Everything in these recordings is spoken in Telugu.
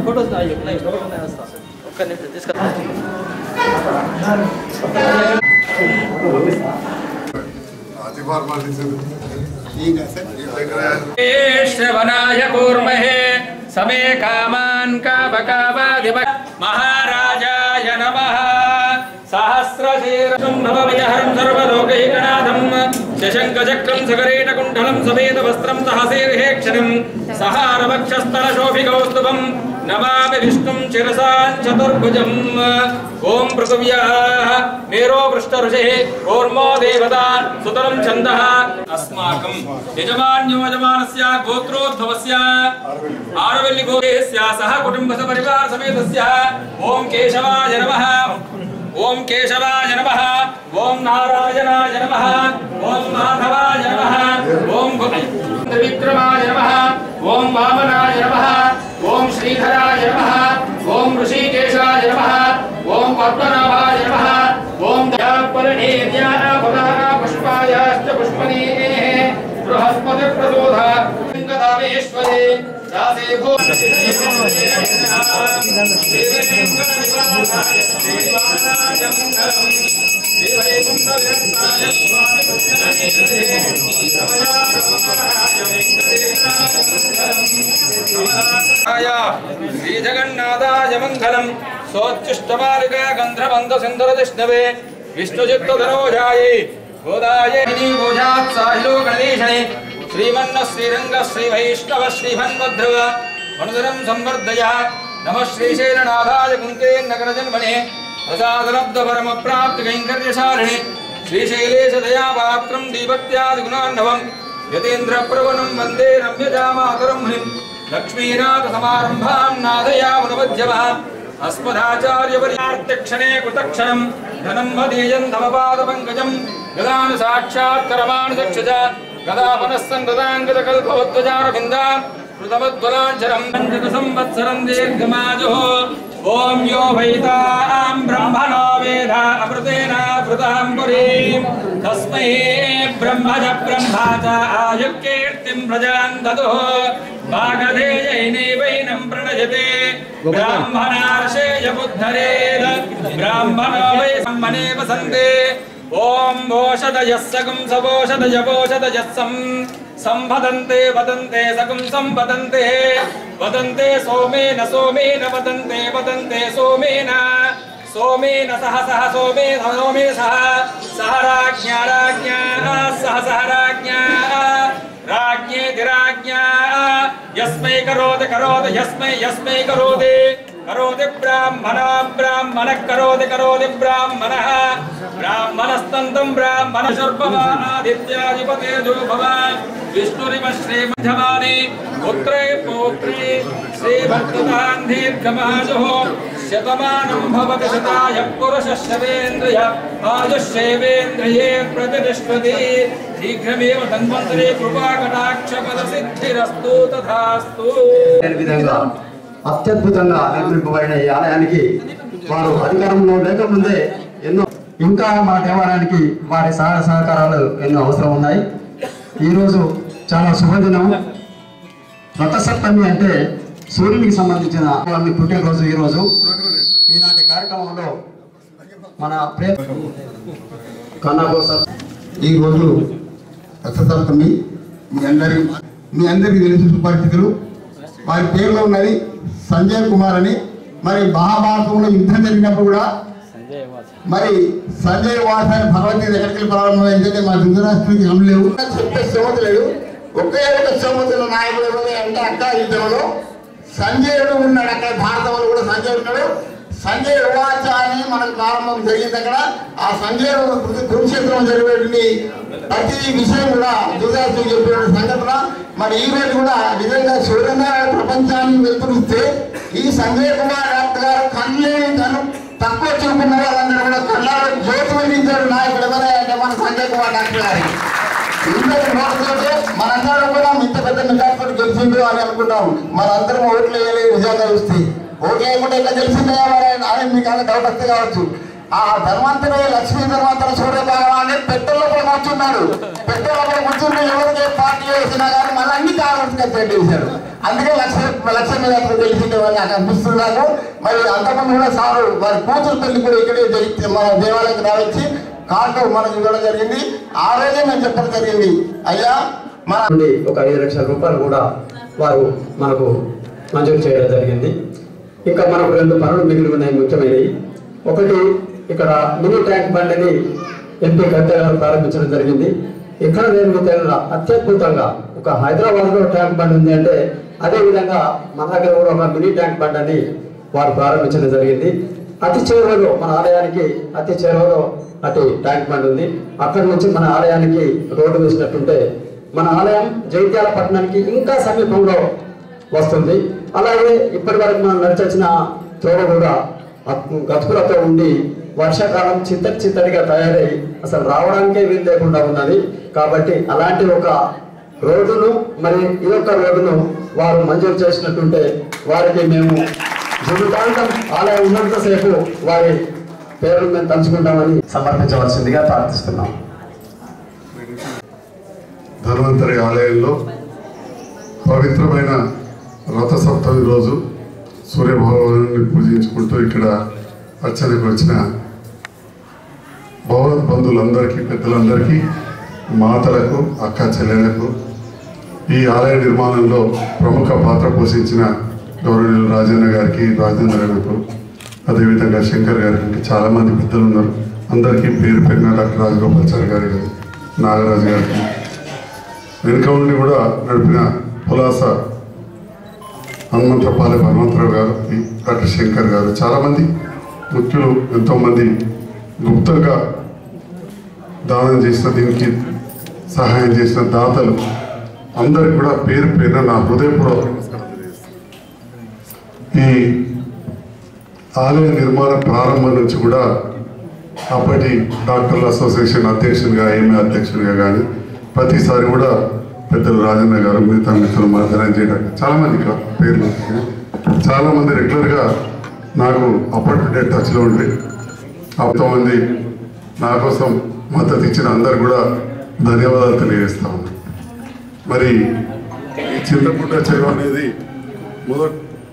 ఫోటోస్ ఉన్నాయి ఫోటో ఉన్నాయి వస్తా ఒక్క నిమిషం తీసుకురా आधी बार मार दीजिए ठीक है सर श्रवणाय कूर्महे समे कामान् कामकामाधिप महाराजाय नमः सहस्रशीर्षं भवविजहरं सर्वलोकैकनाथं शशङ्खचक्रं सकरेटकुण्डलं समेतवस्त्रं सहसेर्हेक्षणं सहारवक्षस्थलशोभिकौस्तुभं नमामि विष्णुं शिरसां चतुर्भुजम् ॐ पृथिव्याः मेरो पृष्ठऋषिः कूर्मो देवता सुतरं छन्दः अस्माकं यजमान्यो यजमानस्य गोत्रोद्भवस्य आरवल्लि गोपेस्य सह कुटुम्बसपरिवार समेतस्य ॐ केशवाय नमः ॐ केशवाय नमः ॐ नारायणाय नमः ॐ माधवाय नमः ॐ त्रिविक्रमाय नमः ॐ वामनाय नमः ॐ श्रीधराय नमः ॐ ऋषिकेशाय नमः ॐ पद्मनाभाय नमः ॐ दयापरिणेर्याः पुष्पायाश्च पुष्पनेः बृहस्पतिप्रचोदः लिङ्गदामेश्वरे दासे भो శ్రీజగన్నాథాయ మంగళం సోచ్చుష్టమాలికా గంధ్రబంధ సింధురజిష్ణవే విష్ణుచిత్తధనోజాయే గోదాయే భోజాత్ సాహిలో గణేశనే శ్రీమన్న శ్రీరంగ శ్రీ వైష్ణవ శ్రీమన్మధ్రువ మనుదరం సంవర్ధయ నమ శ్రీశైలనాథాయ కుంతే నగర జన్మనే ప్రసాదలబ్ధ పరమ ప్రాప్తి కైంకర్యశాలిని శ్రీశైలేశ దయాపాత్రం దీపత్యాది గుణాన్నవం యతేంద్ర ప్రవణం వందే రమ్యజామాతరం మునిం లక్ష్మీనాథ సమారంభాం నాదయామునమధ్యమాం అస్మదాచార్యవర్యార్థక్షణే కృతక్షణం ధనం మదీయం ధమపాద పంకజం గదాను సాక్షాత్ కరమాను దక్షజ గదాపనస్సన్ గదాంగద కల్పవద్వజారవిందా కృతమద్వలాంచరం పంచక సంవత్సరం దీర్ఘమాజో ఓం యో వైతాం బ్రహ్మణో వేద అమృతేన కృతాం పురీం తస్మై బ్రహ్మజ బ్రహ్మా చ ఆయుకీర్తిం ప్రజాన్ దదో భాగధేయైనైవైనం ప్రణయతే బ్రాహ్మణార్షేయ బుద్ధరేద బ్రాహ్మణో వై సమ్మనే వసంతే ఓం ఓషధయः సగం సవోషధయ వోషధయः సం సంవదంతే వదంతే సగం సంవదంతే వదంతే సోమేన సోమేన వదంతే వదంతే సోమేన సోమేన సహ సహ సోమే సోమే సహ సహ రాజ్ఞా రాజ్ఞా సహ సహ రాజ్ఞా రాజ్ఞేతి రాజ్ఞా యస్మై కరోతి కరోతి యస్మై యస్మై కరోతి కరోతి బ్రాహ్మణ బ్రాహ్మణ కరోతి కరోతి బ్రాహ్మణ బ్రాహ్మణస్తంతం బ్రాహ్మణ శర్భవాదిత్యాధిపతే భవ విష్ణురివ శ్రీమధ్యమాని పుత్రే పౌత్రే శ్రీభక్తాన్ దీర్ఘమాజు శతమానం భవతి శతాయ పురుష శవేంద్రియ ఆయుష్యేవేంద్రియే ప్రతిష్టతి శీఘ్రమేవ ధన్వంతరే కృపాకటాక్ష పద సిద్ధిరస్తు తథాస్తు లేని విధంగా అత్యద్భుతంగా నిర్మింపబడిన ఈ ఆలయానికి వారు అధికారంలో లేకముందే ఎన్నో ఇంకా మా దేవాలయానికి వారి సహాయ సహకారాలు ఎన్నో అవసరం ఉన్నాయి ఈరోజు చాలా శుభదినం రథసప్తమి అంటే సూర్యునికి సంబంధించిన వాళ్ళని పుట్టినరోజు ఈరోజు ఈనాటి కార్యక్రమంలో మన ప్రే కన్నాగోస ఈరోజు రథసప్తమి మీ అందరి మీ అందరికీ తెలిసిన సుపరిస్థితులు వారి పేరులో ఉన్నది సంజయ్ కుమార్ అని మరి మహాభారతంలో యుద్ధం జరిగినప్పుడు కూడా మరి సంజయ్ వాస అని భగవద్గీత ఎక్కడికి ప్రారంభం ఏంటంటే మా ధృతరాష్ట్రానికి అమలేవు చెప్పే శ్రమత లేదు ఒకే ఒక శ్రమతుల నాయకుడు ఎవరు అంటే అక్క యుద్ధంలో సంజయుడు ఉన్నాడు అక్కడ భారతంలో కూడా సంజయుడు ఉన్నాడు సంజయ్ ఉవాచ అని మనకు ప్రారంభం జరిగింది అక్కడ ఆ సంజయుడు కురుక్షేత్రం జరిగేటువంటి ప్రతి విషయం కూడా ధృతరాష్ట్రం చెప్పిన సంఘటన మరి ఈ రోజు కూడా నిజంగా సూర్యనారాయణ ప్రపంచాన్ని వెలుతురిస్తే ఈ సంజయ్ కుమార్ డాక్టర్ గారు కళ్ళేని తను తక్కువ చూపున్న వాళ్ళందరూ కూడా కళ్ళారు జ్యోతి వెలిగించారు నాయకుడు ఎవరే అంటే మన సంజయ్ కుమార్ డాక్టర్ గారి ఇందరి నోటితోటే మనందరం కూడా ఇంత పెద్ద మెజార్టీ గెలిచిండు అని అనుకుంటాం మనందరం ఓట్లు వేయలేదు నిజంగా చూస్తే ఓట్లు వేయకుండా ఎట్లా గెలిచిందా మరి ఆయన- ఆయన మీకు అలా డౌట్ వస్తే కావచ్చు ఆ ధర్మంతుడే లక్ష్మీ ధర్మంతుడు సూర్య భగవాన్ పెట్టెల లోపల కూర్చున్నాడు పెట్టెల లోపల కూర్చుని ఎవరికి ఏ పార్టీ వేసినా కానీ మళ్ళీ అన్ని కాంగ్రెస్ చేశాడు అందుకే లక్ష లక్ష మీద గెలిచిండే వాళ్ళు నాకు అనిపిస్తుంది నాకు మరి అంతకుముందు కూడా సారు వారి కూతురు పెళ్లి కూడా ఇక్కడే జరిగితే మన దేవాలయానికి రావచ్చి కార్డు మనకు ఇవ్వడం జరిగింది ఆ రోజే మేము చెప్పడం జరిగింది అయ్యా మన నుండి ఒక ఐదు లక్షల రూపాయలు కూడా వారు మనకు మంజూరు చేయడం జరిగింది ఇంకా మనకు రెండు పనులు మిగిలి ఉన్నాయి ముఖ్యమైనవి ఒకటి ఇక్కడ మినీ ట్యాంక్ బండిని ఎంపీ కత్త గారు ప్రారంభించడం జరిగింది ఇక్కడ నేను మీకు తెలరా అత్యద్భుతంగా ఒక హైదరాబాద్ లో ట్యాంక్ బండి ఉంది అంటే అదే విధంగా మన దగ్గర కూడా ఒక మినీ ట్యాంక్ బండి అని వారు ప్రారంభించడం జరిగింది అతి చేరువలో మన ఆలయానికి అతి చేరువలో అటు ట్యాంక్ బండ్ ఉంది అక్కడి నుంచి మన ఆలయానికి రోడ్డు వేసినట్టుంటే మన ఆలయం జైత్యాల పట్టణానికి ఇంకా సమీపంలో వస్తుంది అలాగే ఇప్పటి వరకు మనం నడిచొచ్చిన త్రోవ కూడా అత్- గతుకులతో ఉండి వర్షాకాలం చిత్తడి చిత్తడిగా తయారై అసలు రావడానికే వీలు లేకుండా ఉన్నది కాబట్టి అలాంటి ఒక రోడ్డును మరి ఈ యొక్క రోడ్డును వారు మంజూరు చేసినట్టుంటే వారికి మేము జీవితాంతం ఆలయం ఉన్నంతసేపు వారి పేర్లు మేము తలుచుకుంటామని సమర్పించవలసిందిగా ప్రార్థిస్తున్నాం ధన్వంతరి ఆలయంలో పవిత్రమైన రథ సప్తమి రోజు సూర్యభగవాను పూజించుకుంటూ ఇక్కడ అర్చనకు వచ్చిన భగవద్ బంధువులందరికీ పెద్దలందరికీ మాతలకు అక్క చెల్లెలకు ఈ ఆలయ నిర్మాణంలో ప్రముఖ పాత్ర పోషించిన గౌరవనీయులు రాజన్న గారికి రాజేంద్ర గారికి అదేవిధంగా శంకర్ గారికి ఇంకా చాలామంది పెద్దలు ఉన్నారు అందరికీ పేరు పేరున డాక్టర్ రాజగోపాల్చారి గారి నాగరాజు గారికి వెనుక ఉండి కూడా నడిపిన పులాస హనుమంతపాలెం హనుమంతరావు గారు ఈ డాక్టర్ శంకర్ గారు చాలామంది ముఖ్యులు ఎంతోమంది గుప్తంగా దానం చేసిన దీనికి సహాయం చేసిన దాతలు అందరికి కూడా పేరు పేరున నా హృదయపూర్వక నమస్కారం తెలియజేస్తున్నాను. ఈ ఆలయ నిర్మాణ ప్రారంభం నుంచి కూడా అప్పటి డాక్టర్ల అసోసియేషన్ అధ్యక్షునిగా ఏఎంఏ అధ్యక్షునిగా కానీ ప్రతిసారి కూడా పెద్దలు రాజన్న గారు మిగతా మిత్రులు మధ్యాహ్నం చేయడానికి చాలామంది ఇక్కడ పేర్లు చాలామంది రెగ్యులర్గా నాకు అప్పటి టచ్లో ఉండి మంది నా కోసం మద్దతు ఇచ్చిన అందరు కూడా ధన్యవాదాలు తెలియజేస్తా ఉన్నాను మరి ఈ చింతకుంట చెరువు అనేది మొదటి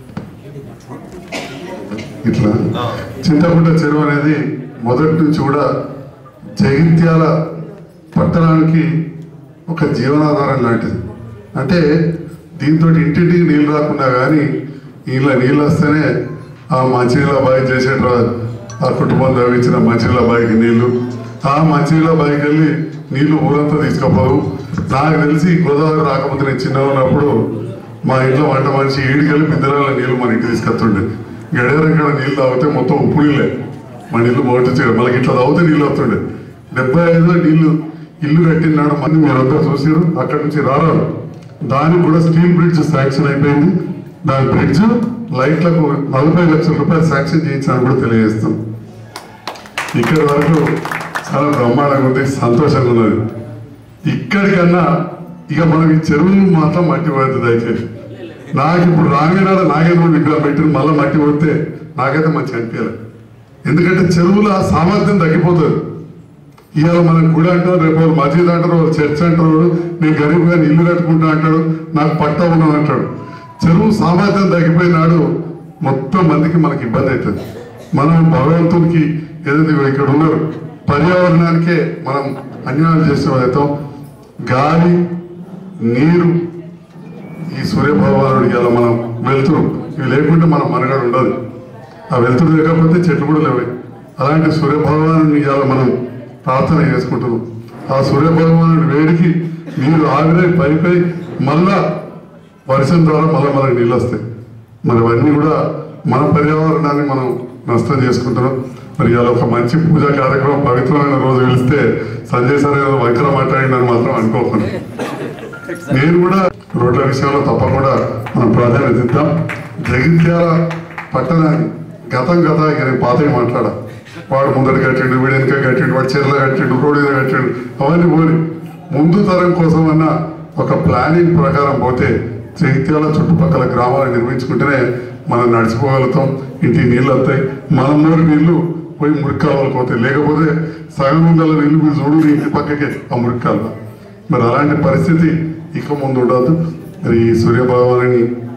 ఇట్లా చింతకుంట చెరువు అనేది మొదటి నుంచి కూడా జగిత్యాల పట్టణానికి ఒక జీవనాధారం లాంటిది అంటే దీంతో ఇంటింటికి నీళ్ళు రాకుండా కానీ ఇలా నీళ్ళు వస్తేనే ఆ మంచినీళ్ళ బావి చేసేట ఆ కుటుంబం తవ్వించిన మంచినీళ్ళ బావికి నీళ్లు ఆ మంచినీళ్ళ బావికి వెళ్ళి నీళ్లు ఊరంతా తీసుకుపోవు నాకు తెలిసి గోదావరి రాకముందు నేను చిన్న ఉన్నప్పుడు మా ఇంట్లో వంట మనిషి ఏడికెళ్ళి బిందెల నీళ్లు మన ఇంటికి తీసుకొస్తుండే గడియారం నీళ్ళు తాగితే మొత్తం ఉప్పు నీళ్ళే మన ఇల్లు మోటించాడు మనకి ఇట్లా తాగితే నీళ్ళు వస్తుండే డెబ్బై ఐదులో నీళ్లు ఇల్లు కట్టినాడు మంది మీరంతా చూసారు అక్కడి నుంచి రారారు దానికి కూడా స్టీల్ బ్రిడ్జ్ శాంక్షన్ అయిపోయింది దాని బ్రిడ్జ్ లైట్లకు నలభై లక్షల రూపాయలు శాంక్షన్ చేయించాలని కూడా తెలియజేస్తాం ఇక్కడి వరకు చాలా బ్రహ్మాండంగా ఉంది సంతోషంగా ఉన్నది ఇక్కడికన్నా ఇక మనం ఈ చెరువులు మాత్రం మట్టి పడుతుంది దయచేసి నాకు ఇప్పుడు రాంగనాడ నాగేంద్ర విగ్రహం పెట్టిన మళ్ళీ మట్టి పడితే నాకైతే మంచి అనిపించాలి ఎందుకంటే చెరువుల సామర్థ్యం తగ్గిపోతుంది ఇవాళ మనం గుడి అంటారు రేపు వాళ్ళు మసీద్ అంటారు వాళ్ళు చర్చ్ అంటారు నేను గరీబ్గా ఇల్లు కట్టుకుంటా అంటాడు నాకు పట్టా ఉన్నాను అంటాడు చెరువు సామర్థ్యం తగ్గిపోయినాడు మొత్తం మందికి మనకి ఇబ్బంది అవుతుంది మనం భగవంతునికి ఏదైతే ఇక్కడ ఉన్నారు పర్యావరణానికే మనం అన్యాయం చేసే అవుతాం గాలి నీరు ఈ సూర్యభగవానుడికి ఇలా మనం వెళ్తురు ఇవి లేకుంటే మనం మనగడ ఉండదు ఆ వెళ్తురు లేకపోతే చెట్లు కూడా లేవు అలాంటి సూర్యభగవాను ఇవాళ మనం ప్రార్థన చేసుకుంటున్నాం ఆ సూర్యభగవానుడి వేడికి నీరు ఆవిరై పైపై మళ్ళా వర్షం ద్వారా మళ్ళీ మనకు నీళ్ళు వస్తాయి మరి అవన్నీ కూడా మన పర్యావరణాన్ని మనం నష్టం చేసుకుంటున్నాం మరి ఇవాళ ఒక మంచి పూజా కార్యక్రమం పవిత్రమైన రోజు వెలిస్తే సంజయ్ సార్ ఏదో వంకర మాట్లాడిందని మాత్రం అనుకోకుండా నేను కూడా రోడ్ల విషయంలో తప్పకుండా మనం ప్రాధాన్యత ఇద్దాం జగిత్యాల పట్టణాన్ని గతం గత ఇక నేను పాతగా మాట్లాడా వాడు ముందర కట్టిండు వీడు వెనక కట్టిండు వాడు చీరలు కట్టిండు రోడ్డు మీద కట్టిండు అవన్నీ పోని ముందు తరం కోసం అన్న ఒక ప్లానింగ్ ప్రకారం పోతే జగిత్యాల చుట్టుపక్కల గ్రామాలు నిర్మించుకుంటేనే మనం నడిచిపోగలుగుతాం ఇంటికి నీళ్ళు వస్తాయి మన మూడు నీళ్లు పోయి మురికాలకు పోతాయి లేకపోతే సగం ఉండాల నీళ్లు మీరు చూడు నీ ఇంటి పక్కకే ఆ మురికాల మరి అలాంటి పరిస్థితి ఇక ముందు ఉండదు మరి ఈ సూర్యభగవాని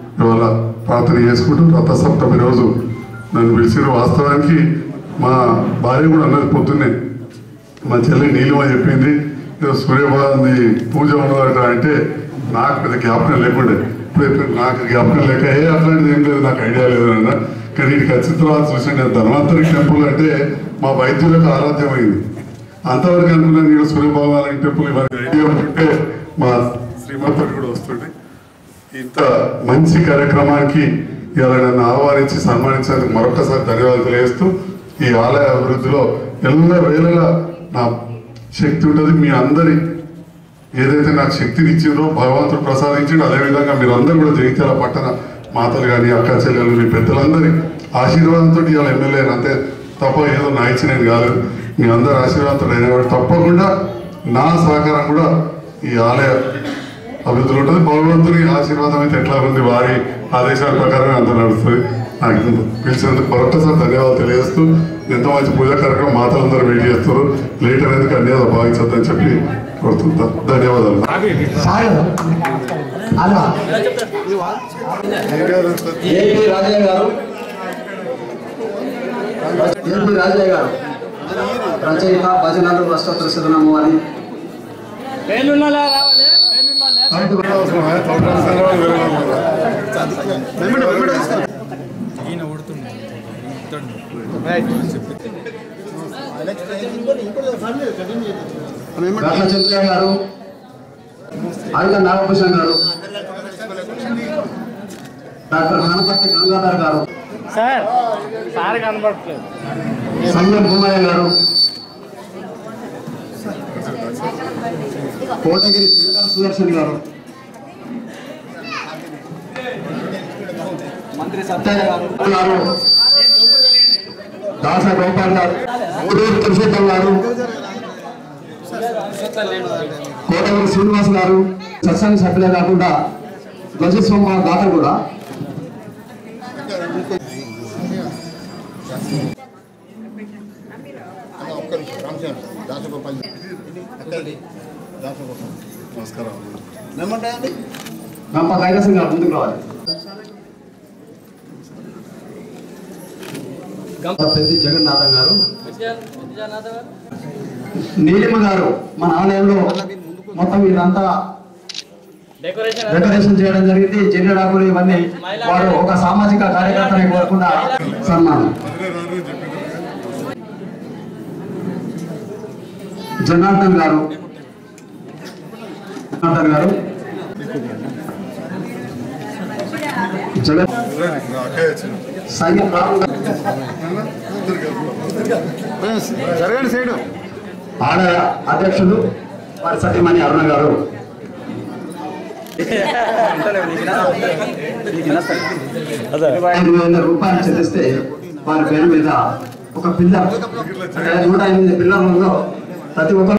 ప్రార్థన చేసుకుంటూ రథసప్తమి రోజు నన్ను పిలిచిన వాస్తవానికి మా భార్య కూడా అన్నది పొద్దున్నే మా చెల్లి నీలిమ చెప్పింది ఏదో సూర్యభాగాన్ని పూజ ఉన్నదట అంటే నాకు పెద్ద జ్ఞాపకం లేకుండే ఇప్పుడు ఇప్పుడు నాకు జ్ఞాపకం లేక ఏ అట్లాంటిది ఏం లేదు నాకు ఐడియా లేదు అన్న కానీ వీటికి వచ్చిన తర్వాత చూసాను ధన్వంతరి టెంపుల్ అంటే మా వైద్యులకు ఆరాధ్యమైంది అంతవరకు అనుకున్నాను నేను సూర్యభగవాన్ టెంపుల్ ఇవన్నీ ఐడియా ఉంటే మా శ్రీమంతుడు కూడా వస్తుండే ఇంత మంచి కార్యక్రమానికి ఇవాళ నన్ను ఆహ్వానించి సన్మానించేందుకు మరొకసారి ధన్యవాదాలు తెలియజేస్తూ ఈ ఆలయ అభివృద్ధిలో ఎల్ల వేళలా నా శక్తి ఉంటుంది మీ అందరి ఏదైతే నాకు శక్తిని ఇచ్చిందో భగవంతుడు ప్రసాదించిండో అదేవిధంగా మీరు అందరూ కూడా జగిత్యాల పట్టణ మాతలు కానీ అక్క చెల్లెలు మీ పెద్దలందరి ఆశీర్వాదంతో ఇవాళ ఎమ్మెల్యే అంతే తప్ప ఏదో నా ఇచ్చినది కాదు మీ అందరి ఆశీర్వాదంతో అయినవాడు తప్పకుండా నా సహకారం కూడా ఈ ఆలయ అభివృద్ధిలో ఉంటుంది భగవంతుని ఆశీర్వాదం అయితే ఎట్లా ఉంది వారి ఆదేశాల ప్రకారం అంత నడుస్తుంది నాకు ఇది పిలిచినందుకు మరొకసారి ధన్యవాదాలు తెలియజేస్తూ ఎంత మంచి పూజా కార్యక్రమం మాతలందరూ వెయిట్ చేస్తారు లేట్ అనేది అన్యాయం భావించొద్దని చెప్పి కోరుతుంటా ధన్యవాదాలు ఏపీ రాజయ్య గారు ఏపీ రాజయ్య గారు రచయిత భజనలు అష్టోత్తర శతనము అని గట్ల చంద్రయ్య గారు ఆయుధ నాగభూషణ్ గారు డాక్టర్ గణపతి గంగాధర్ గారు సార్ సార్ కనబడట్లేదు సంగం భూమయ్య గారు కోటగిరి శ్రీధర్ సుదర్శన్ గారు మంత్రి సత్యయ్య గారు దాస గోపాల్ గారు ఊరూరు పురుషోత్తం గారు కోటగిరి శ్రీనివాస్ గారు సత్సంగ సభ్యులే కాకుండా ధ్వజస్వంభ దాత కూడా నమస్కారం గంప కైలాసం గారు ముందుకు రావాలి పెద్ది జగన్నాథం గారు విద్యానాథ గారు నీలిమ గారు మన ఆలయంలో మొత్తం ఇదంతా డెకరేషన్ డెకరేషన్ చేయడం జరిగింది జెండాకులు ఇవన్నీ వారు ఒక సామాజిక కార్యకర్తని కోరకుండా సన్మానం జనార్దన్ గారు జనార్దన్ గారు జగన్ సైన్యం రాము గారు జరగండి సైడు ఆలయ అధ్యక్షులు వారి సత్యమణి అరుణ గారు ఐదు వేల రూపాయలు చెల్లిస్తే వారి పేరు మీద ఒక పిల్లర్ అంటే నూట ఎనిమిది పిల్లర్లలో ప్రతి ఒక్కరు